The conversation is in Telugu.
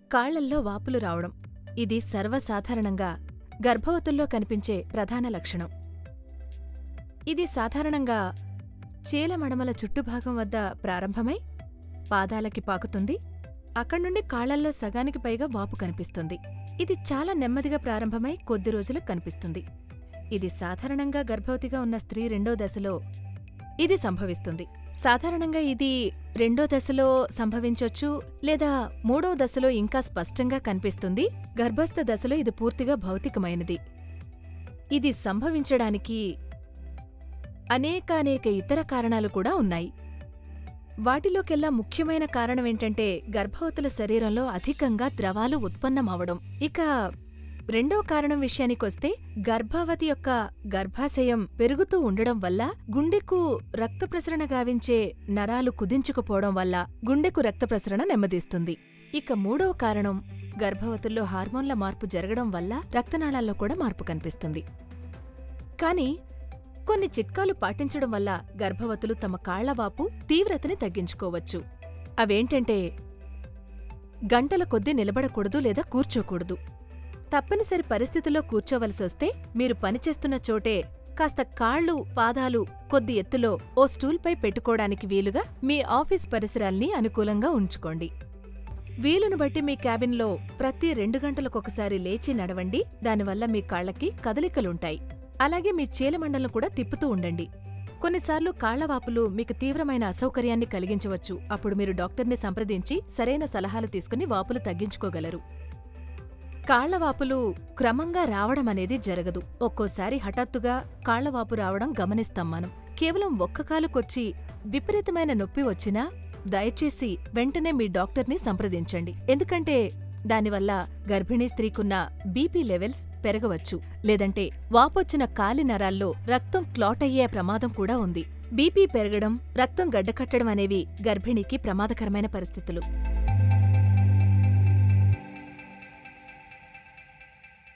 కాళ్లల్లో వాపులు రావడం ఇది సర్వసాధారణంగా గర్భవతుల్లో కనిపించే ప్రధాన లక్షణం ఇది సాధారణంగా చీలమడమల చుట్టుభాగం వద్ద ప్రారంభమై పాదాలకి పాకుతుంది అక్కడ్నుండి కాళ్లల్లో సగానికి పైగా వాపు కనిపిస్తుంది ఇది చాలా నెమ్మదిగా ప్రారంభమై కొద్ది రోజులకు కనిపిస్తుంది ఇది సాధారణంగా గర్భవతిగా ఉన్న స్త్రీ రెండో దశలో ఇది సంభవిస్తుంది సాధారణంగా ఇది రెండో దశలో సంభవించొచ్చు లేదా మూడో దశలో ఇంకా స్పష్టంగా కనిపిస్తుంది గర్భస్థ దశలో ఇది పూర్తిగా భౌతికమైనది ఇది సంభవించడానికి అనేకానేక ఇతర కారణాలు కూడా ఉన్నాయి వాటిలోకెల్లా ముఖ్యమైన కారణమేంటంటే గర్భవతుల శరీరంలో అధికంగా ద్రవాలు ఉత్పన్నమవడం ఇక రెండో కారణం విషయానికొస్తే గర్భవతి యొక్క గర్భాశయం పెరుగుతూ ఉండడం వల్ల గుండెకు రక్త ప్రసరణ గావించే నరాలు కుదించుకుపోవడం వల్ల గుండెకు రక్త ప్రసరణ నెమ్మదిస్తుంది ఇక మూడో కారణం గర్భవతుల్లో హార్మోన్ల మార్పు జరగడం వల్ల రక్తనాళాల్లో కూడా మార్పు కనిపిస్తుంది కానీ కొన్ని చిట్కాలు పాటించడం వల్ల గర్భవతులు తమ కాళ్లవాపు తీవ్రతని తగ్గించుకోవచ్చు అవేంటంటే గంటల కొద్దీ నిలబడకూడదు లేదా కూర్చోకూడదు తప్పనిసరి పరిస్థితుల్లో కూర్చోవలసొస్తే మీరు పనిచేస్తున్న చోటే కాస్త కాళ్ళు పాదాలు కొద్ది ఎత్తులో ఓ స్టూల్పై పెట్టుకోవడానికి వీలుగా మీ ఆఫీస్ పరిసరాల్ని అనుకూలంగా ఉంచుకోండి వీలును బట్టి మీ క్యాబిన్లో ప్రతి రెండు గంటలకొకసారి లేచి నడవండి దానివల్ల మీ కాళ్ళకి కదలికలుంటాయి అలాగే మీ చీలమండలను కూడా తిప్పుతూ ఉండండి కొన్నిసార్లు కాళ్లవాపులు మీకు తీవ్రమైన అసౌకర్యాన్ని కలిగించవచ్చు అప్పుడు మీరు డాక్టర్ని సంప్రదించి సరైన సలహాలు తీసుకుని వాపులు తగ్గించుకోగలరు కాళ్లవాపులు క్రమంగా రావడం అనేది జరగదు ఒక్కోసారి హఠాత్తుగా కాళ్లవాపు రావడం గమనిస్తాం మనం కేవలం ఒక్క కాలుకొచ్చి విపరీతమైన నొప్పి వచ్చినా దయచేసి వెంటనే మీ డాక్టర్ని సంప్రదించండి ఎందుకంటే దానివల్ల గర్భిణీ స్త్రీకున్న బీపీ లెవెల్స్ పెరగవచ్చు లేదంటే వాపొచ్చిన కాలి నరాల్లో రక్తం క్లాట్ అయ్యే ప్రమాదం కూడా ఉంది బీపీ పెరగడం రక్తం గడ్డకట్టడం అనేవి గర్భిణీకి ప్రమాదకరమైన పరిస్థితులు